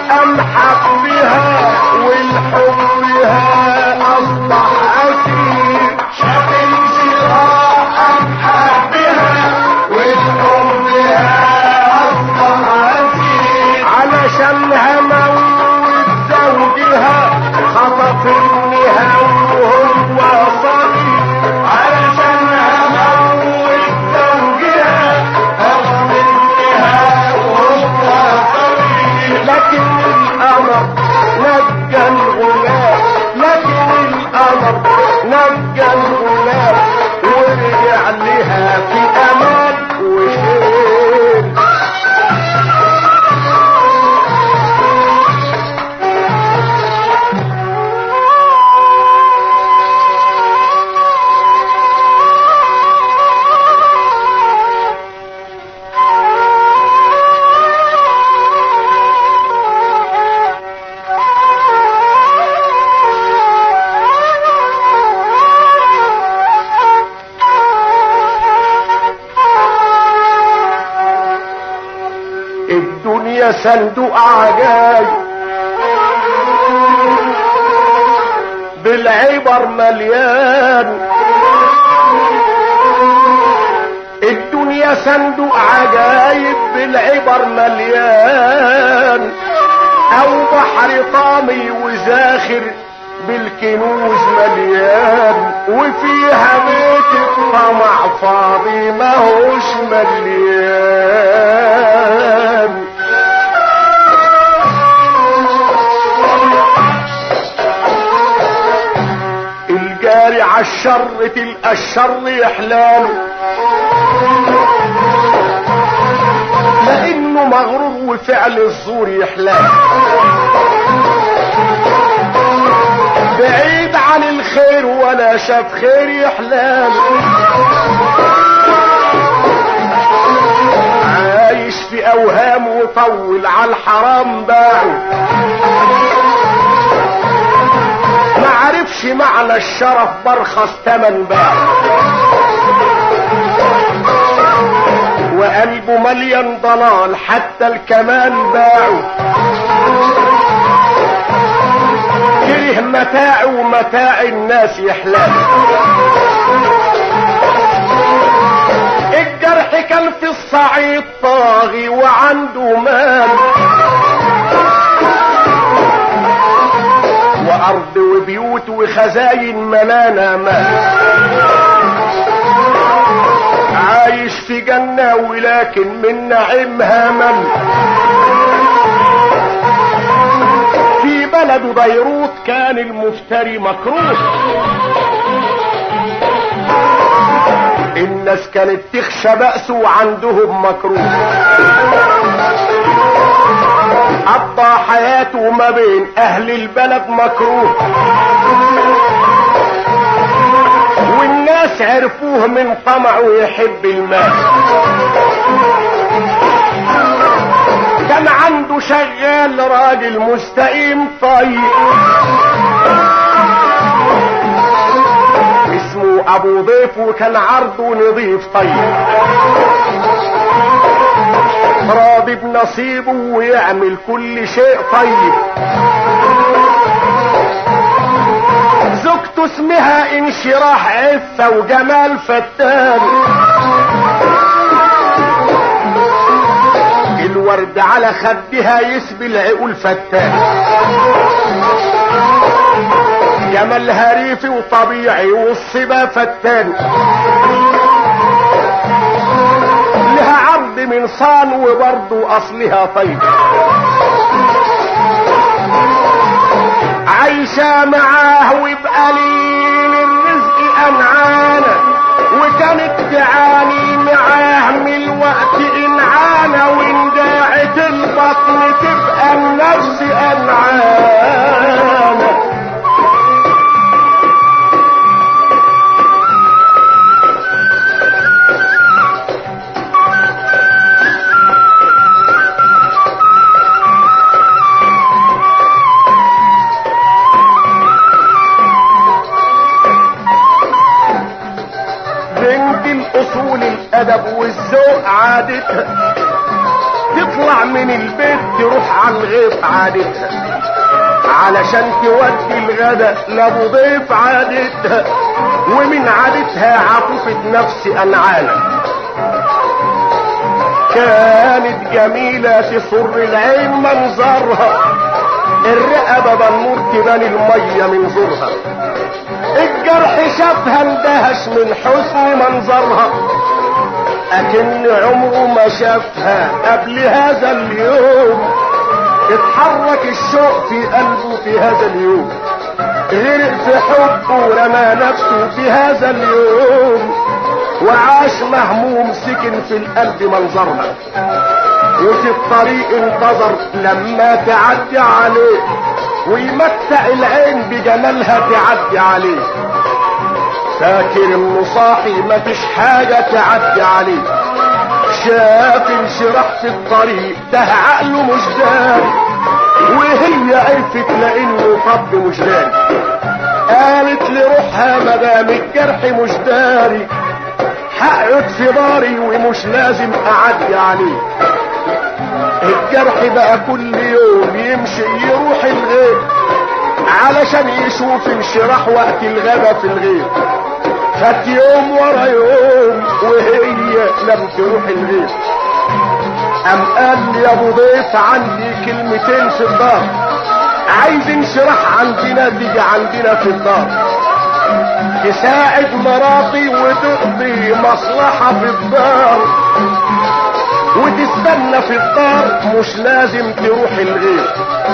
أم حبها والحبها أصبح أسير شاف انشراح أم حبها والحبها أصبح أسير علشانها موت زوجها خطف ابنها وهو صغير علشانها موت زوجها أخذ ابنها وهو صغير لكن القمر نجى الغلام لكن القمر نجى الغلام ورجع لها في امان وخير الدنيا صندوق عجايب بالعبر مليان الدنيا صندوق عجايب بالعبر مليان او بحر طامي وزاخر بالكنوز مليان وفيها بيت الطمع فاضي ماهوش مليان الجاري عالشر تلقى الشر يحلاله لانه مغرور وفعل الزور يحلاله بعيد عن الخير ولا شاف خير يحلاله عايش في اوهام وطول على الحرام باعه ما عرفش معنى الشرف برخص تمن باعه وقلبه مليان ضلال حتى الكمان باعه كره متاعه ومتاع الناس يحلال الجرح كان في الصعيد طاغي وعنده مال وارض وبيوت وخزاين ملانا مال عايش في جنة ولكن من نعيمها من في بلده بيروت كان المفتري مكروه الناس كانت تخشى بأسه وعندهم مكروه قضى حياته ما بين اهل البلد مكروه والناس عرفوه من طمعه يحب المال كان عنده شغال راجل مستقيم طيب اسمه ابو ضيف وكان عرضه نظيف طيب راضي بنصيبه ويعمل كل شيء طيب زوجته اسمها انشراح عفة وجمال فتان الورد على خدها يسبي العقول فتان جمالها ريفي وطبيعي والصبا فتان لها عرض من صان وبرضه اصلها طيب عايشة معاه وبقليل الرزق أنعانة وكانت تعاني معاه من الوقت إنعانة وإن جاعت البطن تبقى النفس أنعانة بنت الاصول الادب والذوق عادتها تطلع تطلع من البيت تروح على الغيط عادتها علشان تودي الغدا لابو ضيف عادتها ومن عادتها عطفة نفس انعانا كانت جميلة تسر العين منظرها الرقبة بنور تبان المية من زورها الجرح شافها اندهش من حسن منظرها اكن عمره ما شافها قبل هذا اليوم اتحرك الشوق في قلبه في هذا اليوم غرق في حبه ورمى نفسه في هذا اليوم وعاش مهموم سكن في القلب منظرها وفي الطريق انتظر لما تعدي عليه ويمتع العين بجمالها تعدي عليه فاكر انه صاحي مفيش حاجة تعدي عليه شاف انشراح في الطريق ده عقله مش داري وهي عرفت لانه طب مش داري قالت لروحها مدام الجرح مش داري هقعد في داري ومش لازم اعدي عليه الجرح بقى كل يوم يمشي يروح الغيط علشان يشوف انشراح وقت الغدا في الغيط خد يوم ورا يوم وهي لم تروح الغيط قام قال لي يا ابو ضيف عندي كلمتين في الدار عايز انشراح عندنا تيجي عندنا في الدار تساعد مراتي وتقضي مصلحة في الدار وتستنى في الدار مش لازم تروح الغيط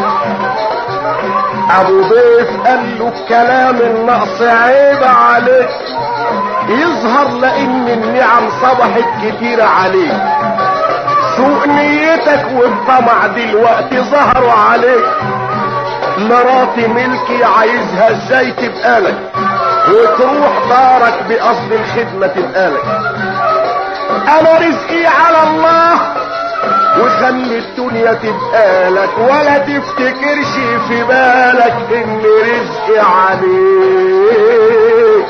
ابو ضيف قال له الكلام النقص عيب عليك يظهر لان النعم صبحت كتيرة عليك سوء نيتك والطمع دلوقتي ظهروا عليك مراتي ملكي عايزها ازاي تبقى لك وتروح دارك بقصد الخدمة تبقى لك انا رزقي على الله وخلي الدنيا تبقى لك ولا تفتكرش في بالك ان رزقي عليك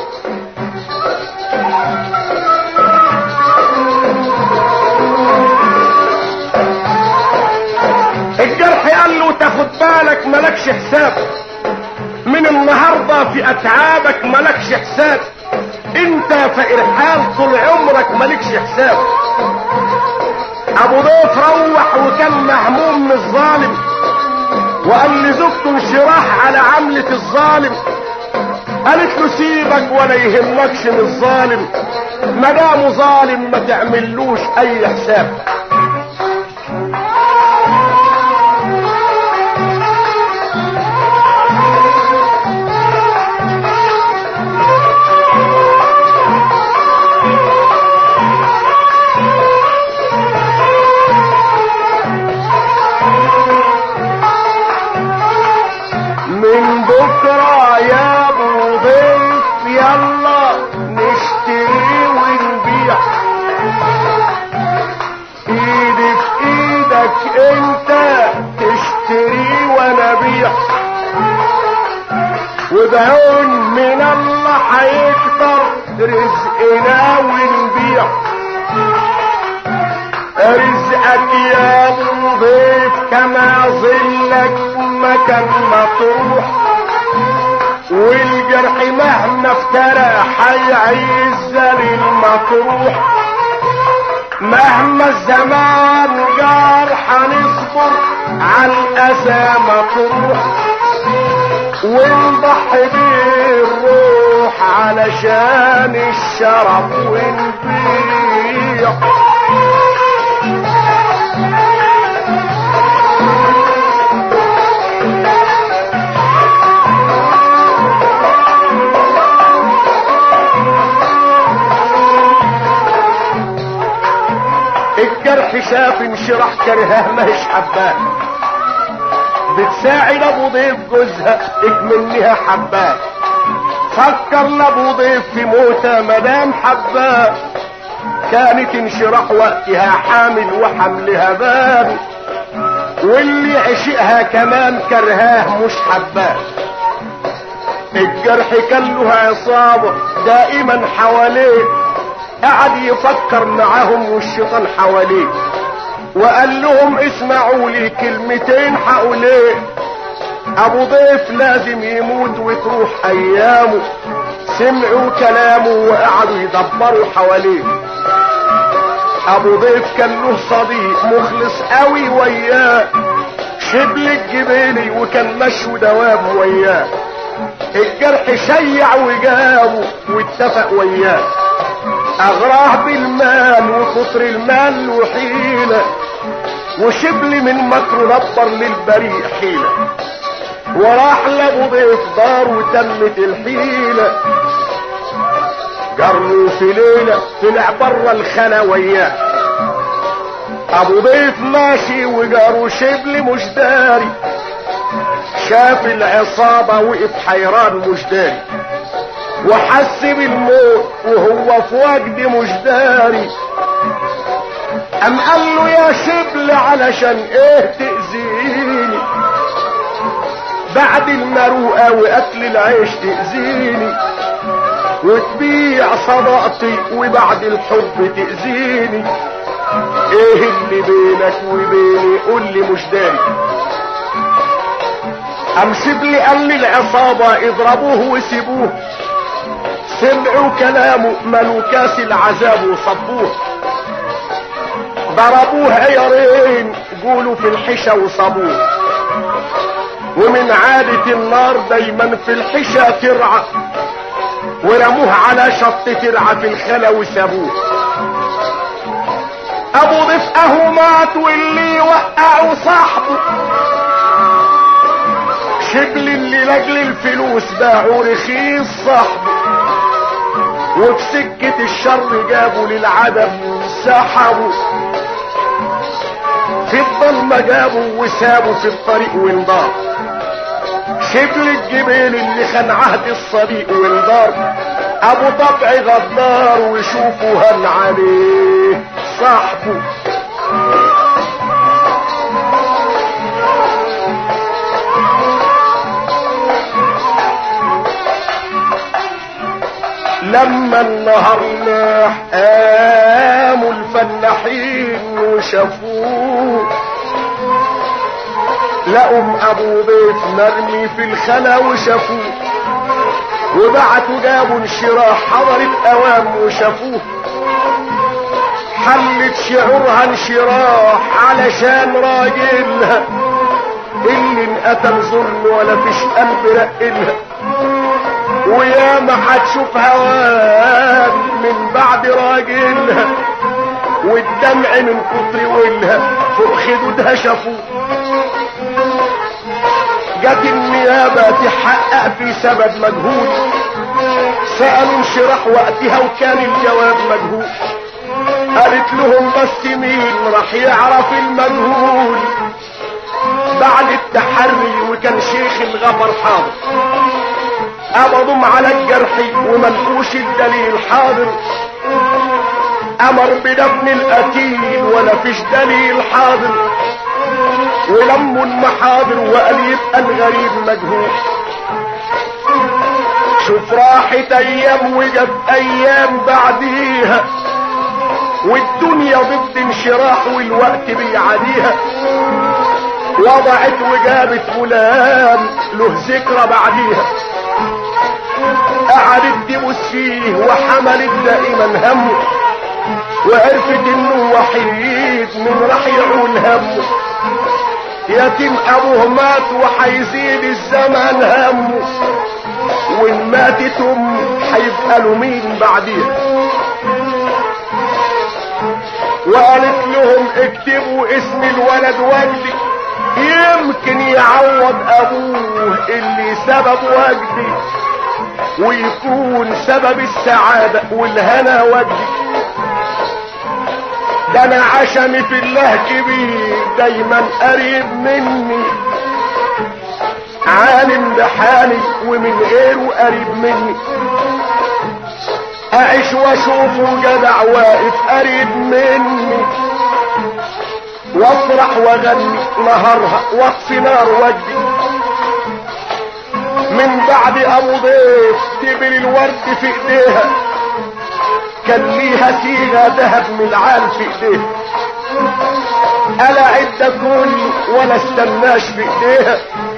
الجرح قال له تاخد بالك ملكش حساب من النهاردة في اتعابك ملكش حساب انت فإرحال طول عمرك ملكش حساب ابو ضيف روح وكان مهموم من الظالم وقال لزوجته انشراح على عملة الظالم قالت له سيبك ولا يهمكش من الظالم ما دامه ظالم ما تعملوش اي حساب من بكرة يا ابو ضيف يلا نشتري ونبيع ايدي في ايدك انت تشتري وانا بيع وبعون من الله هيكتر رزقنا ونبيع رزقك يا ابو ضيف كما ظلك مكان مطروح والجرح مهما افترى حيعز للمطروح مهما الزمان جار هنصبر على الأذى مطروح ونضحي بالروح علشان الشرف ونبيع الجرح شاف انشراح كرهاه ماهيش حباه بتساعد ابو ضيف جوزها اكمنها حباه فكر لابو ضيف في موتة مدام حباه كانت انشراح وقتها حامل وحملها بان واللي عشقها كمان كرهاه مش حباه الجرح كان له عصابة دائما حواليه قعد يفكر معاهم والشيطان حواليه وقال لهم اسمعوا لي كلمتين حقوليه ابو ضيف لازم يموت وتروح ايامه سمعوا كلامه وقعدوا يدبروا حواليه ابو ضيف كان له صديق مخلص قوي وياه شبل الجبيلي وكان مشو دواب وياه الجرح شيع وجابه واتفق وياه اغراه بالمال وكتر المال وحيلة وشبل من مكر نبر للبريء حيلة وراح لابو ضيف دار وتمت الحيلة جروا في ليلة طلع بره الخلا وياه ابو ضيف ماشي وجاروا شبل مش داري شاف العصابة وقف حيران مش داري وحس بالموت وهو في وجد مش داري ام قال له يا شبل علشان ايه تأذيني بعد المروءة واكل العيش تأذيني وتبيع صداقتي وبعد الحب تأذيني ايه اللي بينك وبيني قول لي مش داري ام شبلي قال لي العصابة اضربوه وسيبوه سمعوا كلامه ملوا كاس العذاب وصبوه ضربوه عيارين قولوا في الحشا وصبوه ومن عادة النار دايما في الحشا ترعى ورموه على شط ترعى في الخلا وسابوه ابو ضيف اهو مات واللي وقعوا صاحبه شبل اللي لاجل الفلوس باعوا رخيص صاحبه وفي سكة الشر جابوا للعدم سحبوا في الضلمة جابوا وسابوا في الطريق وانضار شبل الجبال اللي خان عهد الصديق وانضار ابو طبع غدار وشوفوا هل عليه صاحبه لما النهر ناح قاموا الفلاحين وشافوه لقوا ابو بيت مرمي في الخلا وشافوه وبعتوا جابوا انشراح حضرت اوام وشافوه حلت شعورها انشراح علشان راجلها اللي انقتل ظلم ولا فيش قلب رقلها ويا ما هتشوف هوان من بعد راجلها والدمع من كتر ولها فوق خدودها شافوه جت النيابة تحقق في سبب مجهول سألوا انشراح وقتها وكان الجواب مجهول قالت لهم بس مين راح يعرف المجهول بعد التحري وكان شيخ الغفر حاضر قبضهم على الجرح وملقوش الدليل حاضر امر بدفن القتيل ولا فيش دليل حاضر ولموا المحاضر وقال يبقى الغريب مجهول شوف راحت ايام وجت ايام بعديها والدنيا ضد انشراح والوقت بيعاديها وضعت وجابت غلام له ذكرى بعديها قعدت تبص فيه وحملت دائما همه وعرفت انه وحيد من راح يعول همه يتيم ابوه مات وحيزيد الزمن همه وان ماتت امه هيبقى له مين بعديها وقالت لهم اكتبوا اسم الولد وجدي يمكن يعوض ابوه اللي سبب وجدي ويكون سبب السعادة والهنا وجدي ده انا عشمي في الله كبير دايما قريب مني عالم بحالي ومن غيره قريب مني اعيش واشوفه جدع واقف قريب مني وافرح واغني نهارها واطفي نار وجدي من بعد ابو ضيف تبل الورد في ايديها كان ليها صيغه ذهب من العال في ايديها الا عد كل ولا استناش بايديها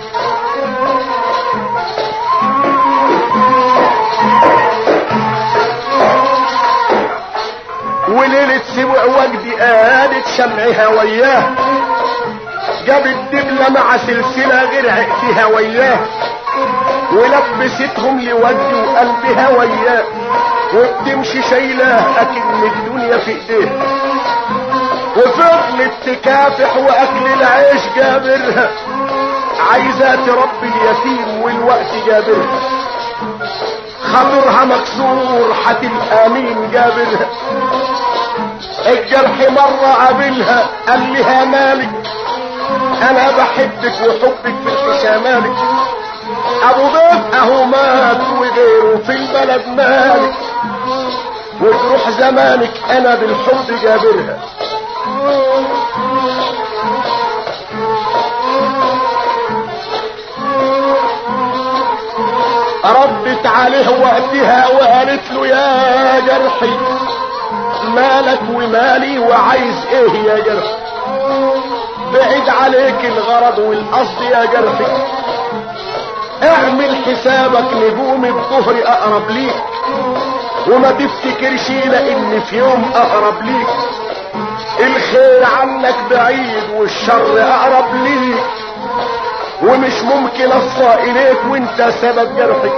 وليلة سبع وجدي قادت شمعها وياه جابت دبلة مع سلسلة غير عقتها وياه ولبستهم لوجه وقلبها وياه وبتمشي شايلاه اكن الدنيا في ايديها وفضلت تكافح واكل العيش جابرها عايزة تربي اليتيم والوقت جابرها خاطرها مكسور هتبقى مين جابرها الجرح مرة قابلها قال لها مالك انا بحبك وحبك في الحشامالك ابو ضيف اهو مات وغيره في البلد مالك وتروح زمانك انا بالحب جابرها ردت عليه وقتها وقالت له يا جرحي مالك ومالي وعايز ايه يا جرحي بعيد عليك الغرض والقصد يا جرحي اعمل حسابك نجوم الظهر اقرب ليك وما تفتكرش لان في يوم اقرب ليك الخير عنك بعيد والشر اقرب ليك ومش ممكن اصفى اليك وانت سبب جرحك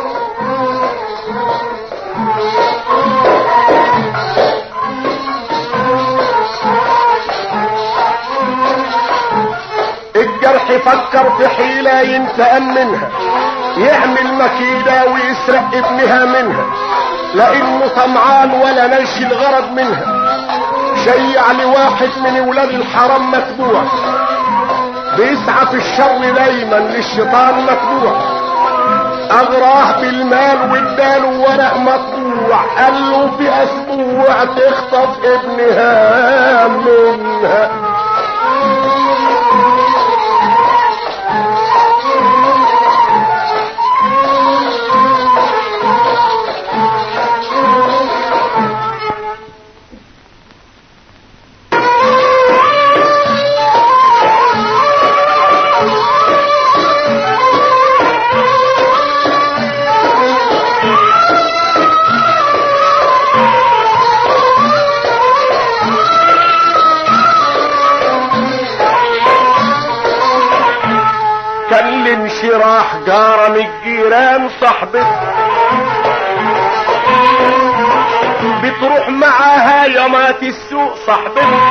الجرح فكر في حيلة ينتقم منها يعمل مكيدة ويسرق ابنها منها لانه طمعان ولا نلش الغرض منها شيع لواحد من ولاد الحرام متبوع بيسعى في الشر دايما للشيطان متبوع اغراه بالمال واداله ورق مطبوع قال له في اسبوع تخطف ابنها منها كان الانشراح جارة من الجيران صاحبته بتروح معاها يومات السوق صاحبته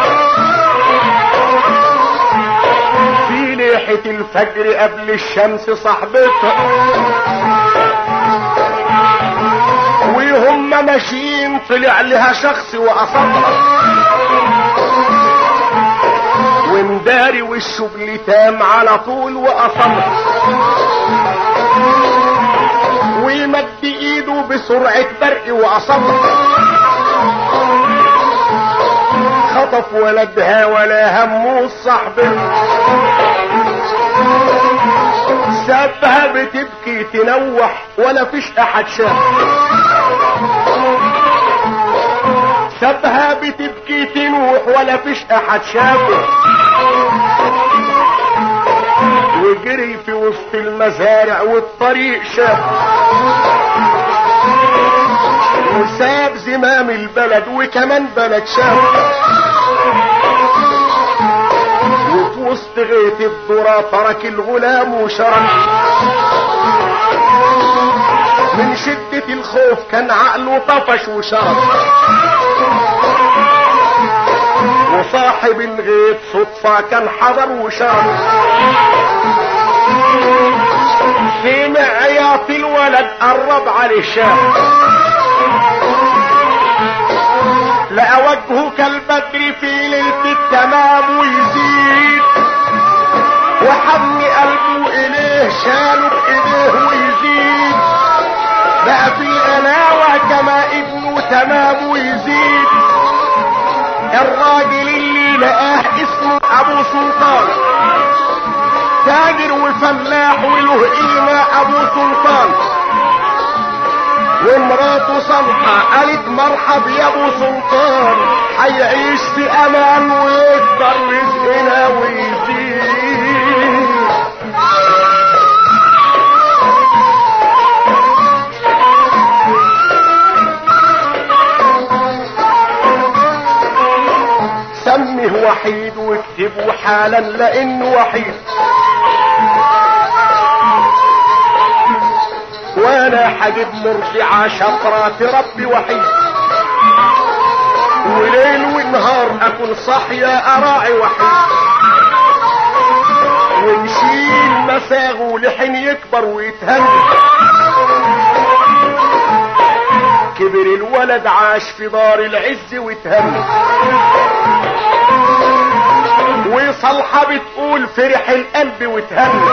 في ليحة الفجر قبل الشمس صاحبتها وهم ماشيين طلع لها شخص وقصدها ومداري وشه بلتام على طول وقصمها ويمد ايده بسرعة برق وقصمها خطف ولدها ولا همه صاحبها سابها بتبكي تنوح ولا فيش احد شاف سابها بتبكي تنوح ولا فيش احد شافه وجري في وسط المزارع والطريق شاف وساب زمام البلد وكمان بلد شاف وفي وسط غيط الذرة ترك الغلام وشرك من شدة الخوف كان عقله طفش وشرب وصاحب الغيط صدفة كان حضر وشرب سمع عياط الولد قرب عليه شاف لقى وجهه كالبدر في ليلة التمام ويزيد وحن قلبه إليه شاله بإيديه ويزيد بقى في القناوة كما ابنه تمام ويزيد الراجل اللي لقاه اسمه ابو سلطان تاجر وفلاح وله قيمة ابو سلطان ومراته صالحة قالت مرحب يا ابو سلطان هيعيش في امان ويكبر رزقنا ويزيد سمه وحيد واكتبه حالا لانه وحيد وانا حجيب مرضعة شطرة تربي وحيد وليل ونهار اكون صاحية اراعي وحيد ونشيل مساغه لحين يكبر ويتهنى كبر الولد عاش في دار العز واتهنى وصالحة بتقول فرح القلب واتهنى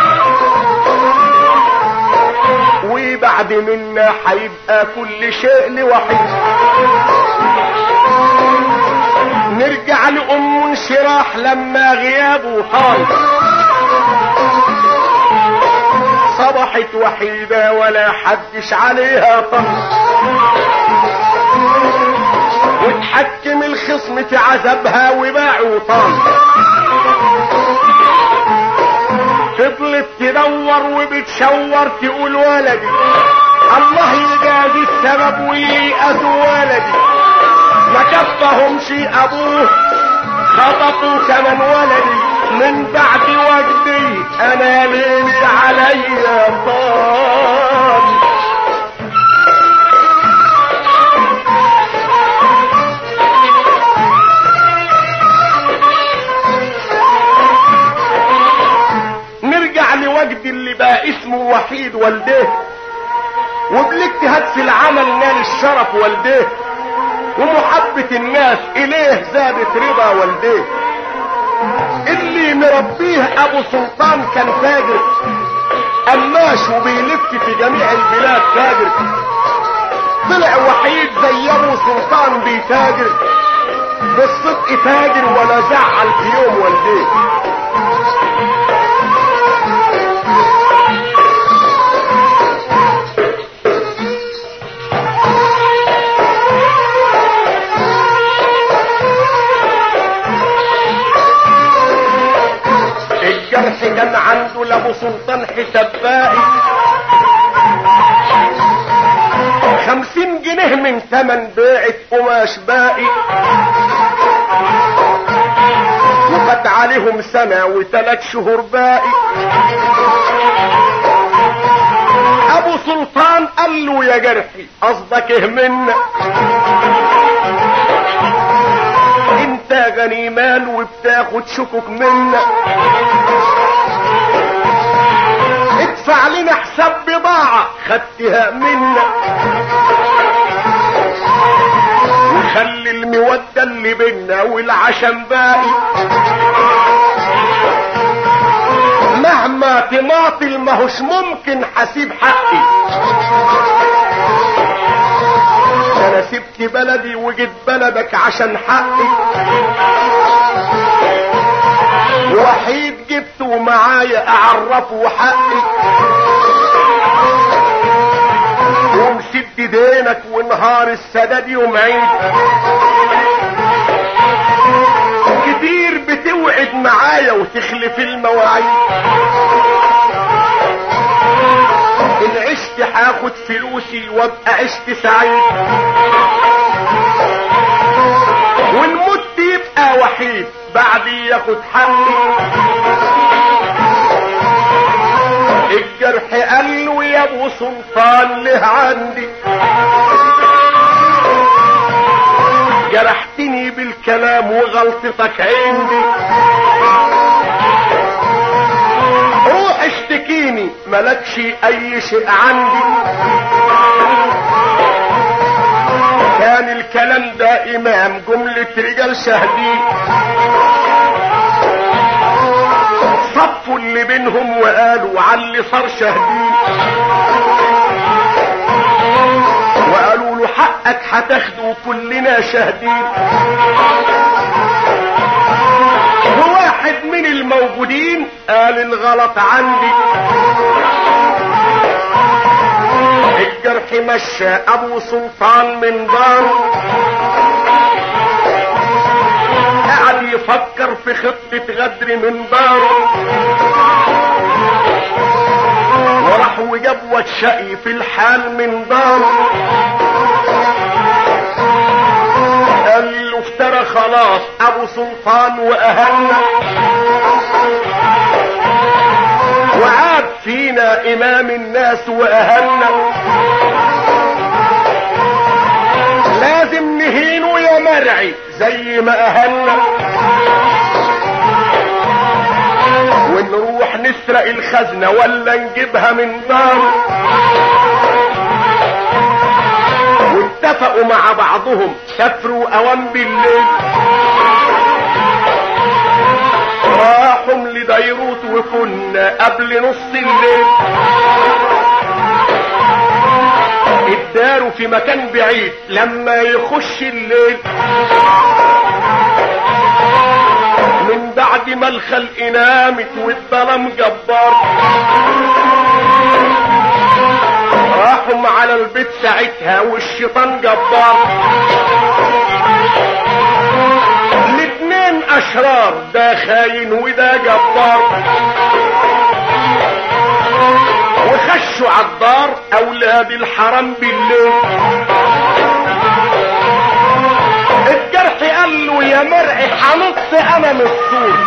وبعد منا هيبقى كل شيء لوحيد نرجع لأم انشراح لما غيابه طال صبحت وحيدة ولا حدش عليها طل وتحكم الخصم في عذابها وباعوا طال فضلت تدور وبتشور تقول ولدي الله يجازي السبب وييأس ولدي ما كفهمش ابوه خطفوا كمان ولدي من بعد وجدي انا ليلي عليا طال نرجع لوجد اللي بقى اسمه وحيد والديه وبالاجتهاد في العمل نال الشرف والديه ومحبة الناس اليه زادت رضا والديه اللي مربيه ابو سلطان كان تاجر قماش وبيلف في جميع البلاد تاجر طلع وحيد زي ابو سلطان بيتاجر بالصدق تاجر ولا زعل في يوم والديه الجرح كان عنده لابو سلطان حساب باقي خمسين جنيه من ثمن بيعة قماش باقي وفات عليهم سنة وثلاث شهور باقي ابو سلطان قال له يا جرحي قصدك ايه منا انت غني مال وبتاخد شكك منا ادفع لنا حساب بضاعة خدتها منا وخلي المودة اللي بينا والعشم باقي مهما تماطل ماهوش ممكن حسيب حقي انا سبت بلدي وجيت بلدك عشان حقي وحيد جبته معايا اعرفه حقي ومسد دينك ونهار السداد يوم عيد كتير بتوعد معايا وتخلف المواعيد ان عشت هاخد فلوسي وابقى عشت سعيد وان مت يبقى وحيد بعدي ياخد حقي الجرح قال له يا ابو سلطان له عندي جرحتني بالكلام وغلطتك عندي روح اشتكيني ملكش اي شيء عندي كان الكلام ده امام جملة رجال شهدين صفوا اللي بينهم وقالوا على اللي صار شهدين وقالوا له حقك هتاخده كلنا شاهدين وواحد من الموجودين قال الغلط عندي الجرح مشى ابو سلطان من داره قعد يفكر في خطة غدر من داره وراح وجاب وشقي في الحال من داره قال له افترى خلاص ابو سلطان واهلنا وعاد فينا امام الناس واهلنا لازم نهينه يا مرعي زي ما اهلنا ونروح نسرق الخزنة ولا نجيبها من دار واتفقوا مع بعضهم سافروا اوام بالليل راحوا لديروت وكنا قبل نص الليل اداروا في مكان بعيد لما يخش الليل من بعد ما الخلق نامت والظلام جبار راحوا على البيت ساعتها والشيطان جبار الاتنين اشرار ده خاين وده جبار وخشوا عالدار اولاد الحرام بالليل الجرح قال له يا مرعي هنط انا من السور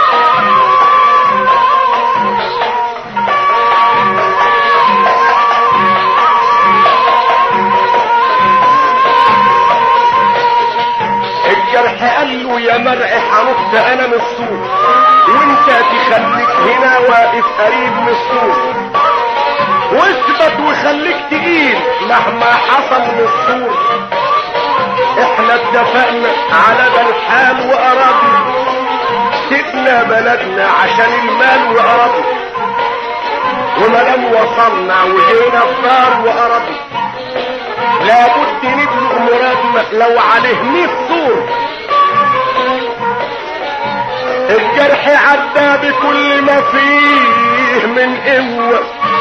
الجرح قال له يا مرعي هنط انا من السور وانت تخليك هنا واقف قريب من السور واثبت وخليك تقيل مهما حصل من السور احنا اتفقنا على ده الحال وارادنا سيبنا بلدنا عشان المال وارادنا ومادام وصلنا وجينا الدار وارادنا لابد نبلغ مرادنا لو عليه 100 سور الجرح عدى بكل ما فيه من قوه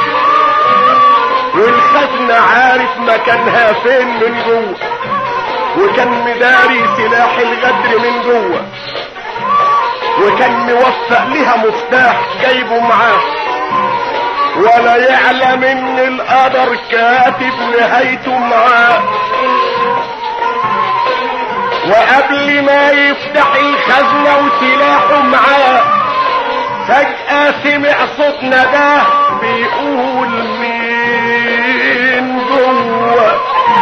والخزنة عارف مكانها فين من جوه وكان مداري سلاح الغدر من جوه وكان موفق لها مفتاح جايبه معاه ولا يعلم ان القدر كاتب نهايته معاه وقبل ما يفتح الخزنة وسلاحه معاه فجأة سمع صوت نداه بيقول مين جوه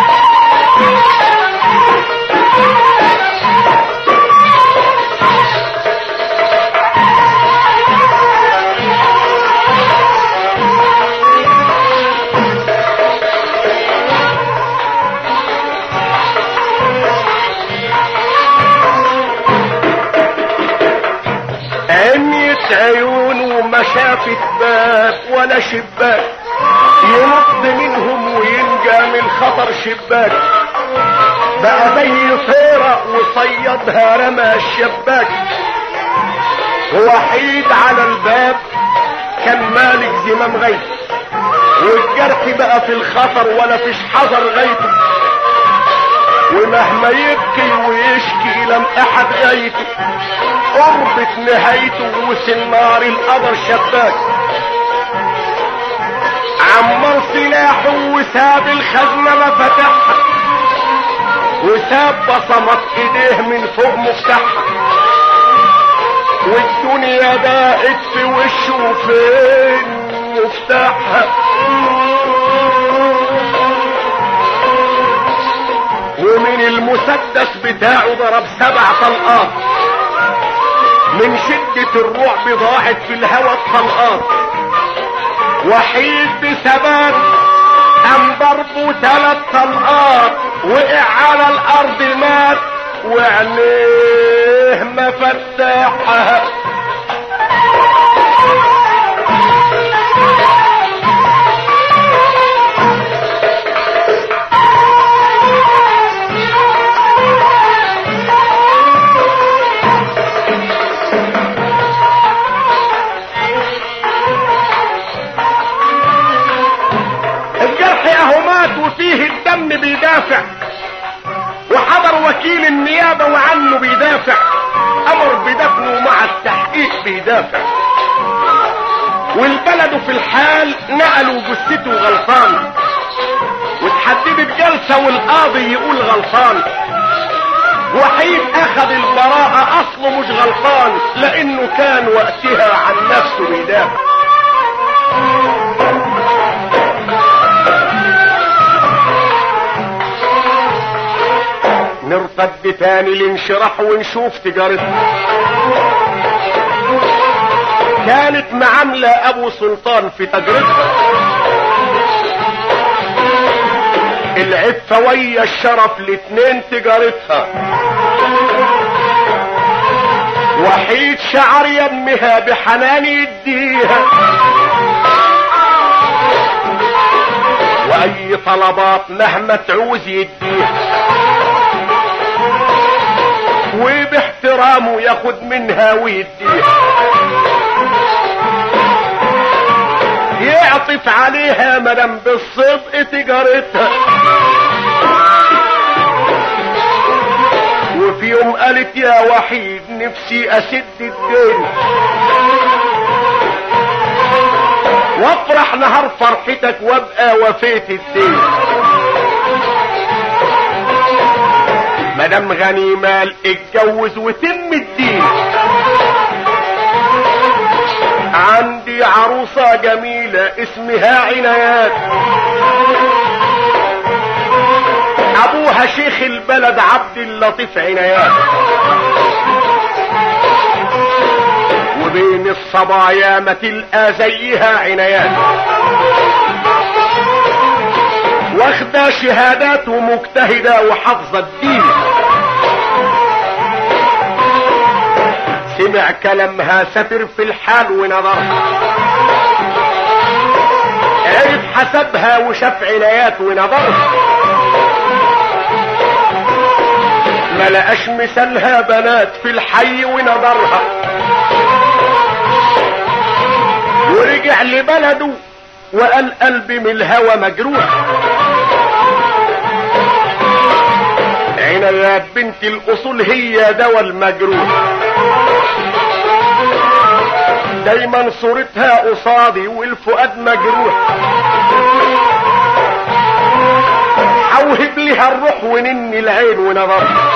عميت عيون وما شافت باب ولا شباك ينط منهم وينجى من خطر شباك بقى زي طيرة وصيدها رمى الشباك وحيد على الباب كان مالك زمام غيث والجرح بقى في الخطر ولا فيش حذر غيثه ومهما يبكي ويشكي لم احد غيته قربت نهايته وسنار القدر شباك عمر سلاحه وساب الخزنة ما فتحها وساب بصمت ايديه من فوق مفتاحها والدنيا ضاقت في وشه فين مفتاحها ومن المسدس بتاعه ضرب سبع طلقات من شدة الرعب ضاعت في الهوى الطلقات وحيد بثبات قام ضربه ثلاث طلقات وقع على الارض مات وعينيه مفتاحها الجرح اهو مات الامن بيدافع وحضر وكيل النيابة وعنه بيدافع امر بدفنه مع التحقيق بيدافع والبلد في الحال نقلوا جثته غلطان وتحددت جلسة والقاضي يقول غلطان وحيد اخذ البراءة اصله مش غلطان لانه كان وقتها عن نفسه بيدافع نرتد تاني لنشرح ونشوف تجارتها كانت معاملة ابو سلطان في تجربتها العفة ويا الشرف الاتنين تجارتها وحيد شعر يمها بحنان يديها واي طلبات مهما تعوز يديها وباحترامه ياخد منها ويديها يعطف عليها مدام بالصدق تجارتها وفي يوم قالت يا وحيد نفسي اسد الدين وافرح نهار فرحتك وابقى وفيت الدين مدام غني مال اتجوز وتم الدين عندي عروسة جميلة اسمها عنايات ابوها شيخ البلد عبد اللطيف عنايات وبين الصبايا ما تلقى زيها عنايات واخدة شهادات ومجتهدة وحافظة الدين سمع كلامها سفر في الحال ونظرها عرف حسبها وشاف عنايات ونظرها ما لقاش مثالها بنات في الحي ونظرها ورجع لبلده وقال قلبي من الهوى مجروح عنايات بنت الاصول هي دوا المجروح دايما صورتها قصادي والفؤاد مجروح اوهب لها الروح ونني العين ونظرها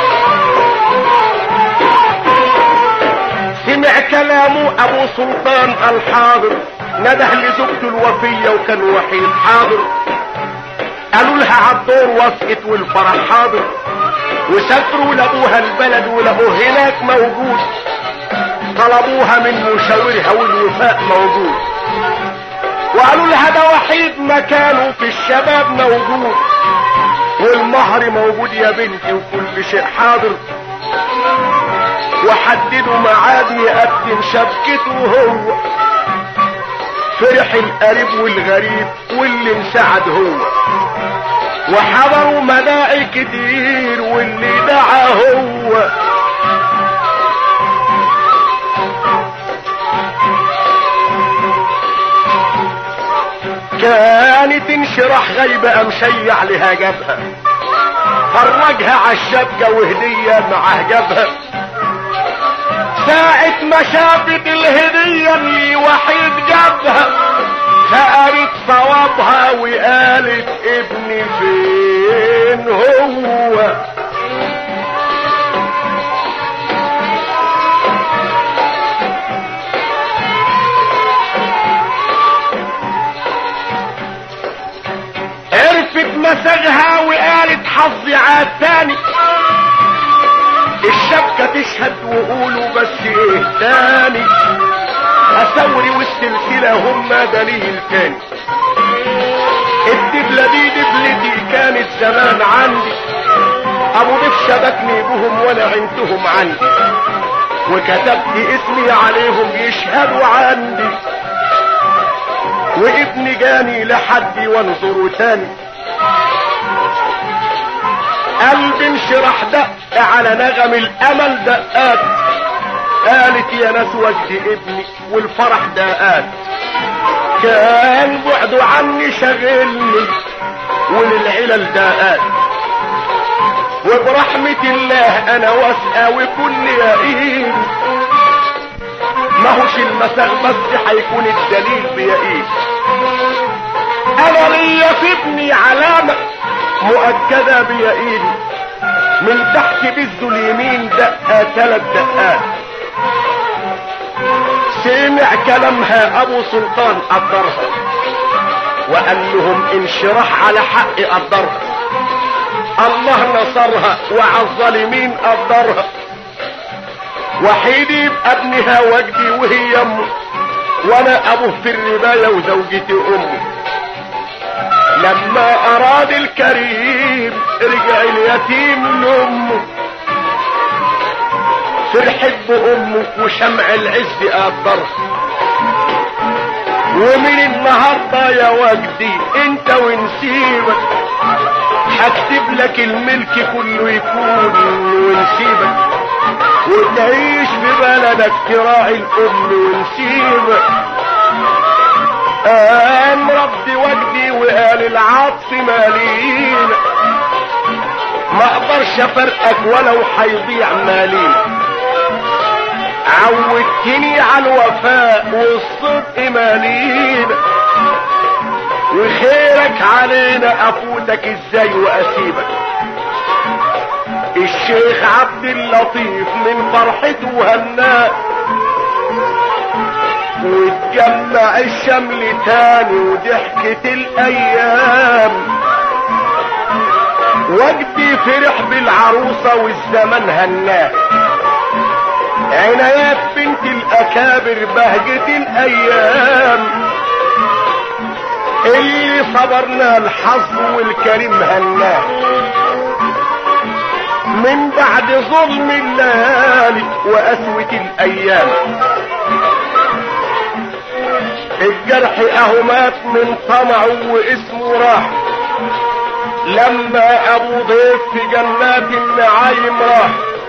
سمع كلامه ابو سلطان الحاضر نده لزوجته الوفية وكان وحيد حاضر قالوا لها عالدور وافقت والفرح حاضر وسافروا لابوها البلد ولقوه هناك موجود طلبوها من مشاورها والوفاء موجود وقالوا لها ده وحيد مكانه في الشباب موجود والمهر موجود يا بنتي وكل شيء حاضر وحددوا ميعاد يقدم شبكته هو فرح القريب والغريب واللي انسعد هو وحضروا مداعي كتير واللي دعا هو كانت انشراح غيبة امشيع لها جابها فرجها عالشبكة وهدية معاه جابها ساعة ما شافت الهدية اللي وحيد جابها فقالت صوابها وقالت ابني فين هو عرفت مساجها وقالت حظي عاد تاني الشبكة تشهد وقولوا بس ايه تاني الثوري والسلسلة هما دليل تاني الدبلة دي دبلتي كانت زمان عندي ابو ضيف شبكني بهم وانا عندهم عندي وكتبت اسمي عليهم يشهدوا عندي وابني جاني لحد وانظروا تاني قلب انشرح دق على نغم الامل دقات قالت يا ناس وجد ابني والفرح دقات كان بعده عني شغلني وللعلل داءات وبرحمة الله انا واسقى وكل يقين ما هوش المساغ بس هيكون الدليل بيقين انا ليا في ابني علامة مؤكدة بيقين من تحت بزه اليمين دقة ثلاث دقات سمع كلامها ابو سلطان قدرها وقال لهم انشراح على حق قدرها الله نصرها وعلى الظالمين قدرها وحيدي بابنها وجدي وهي امه وانا ابوه في الرباية وزوجتي امه لما اراد الكريم رجع اليتيم لامه فرحت بامه وشمع العز قدرها ومن النهارده يا وجدي انت ونسيبك هكتب لك الملك كله يكون ونسيبك وتعيش في بلدك تراعي الام ونسيبك قام ربي وجدي وقال العطف مالينا ما اقدرش افرقك ولو هيضيع مالينا عودتني على الوفاء والصدق مالينا وخيرك علينا افوتك ازاي واسيبك الشيخ عبد اللطيف من فرحته وهناه واتجمع الشمل تاني وضحكت الايام وجدي فرح بالعروسة والزمن هناه عنايات بنت الاكابر بهجة الايام اللي صبرنا الحظ والكريم هناه من بعد ظلم الليالي وقسوة الايام الجرح اهو مات من طمعه واسمه راح لما ابو ضيف في جنات النعايم راح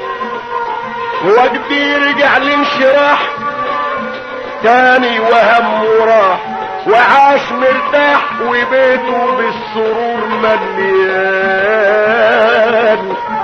وجدي رجع لانشراح تاني وهمه راح وعاش مرتاح وبيته بالسرور مليان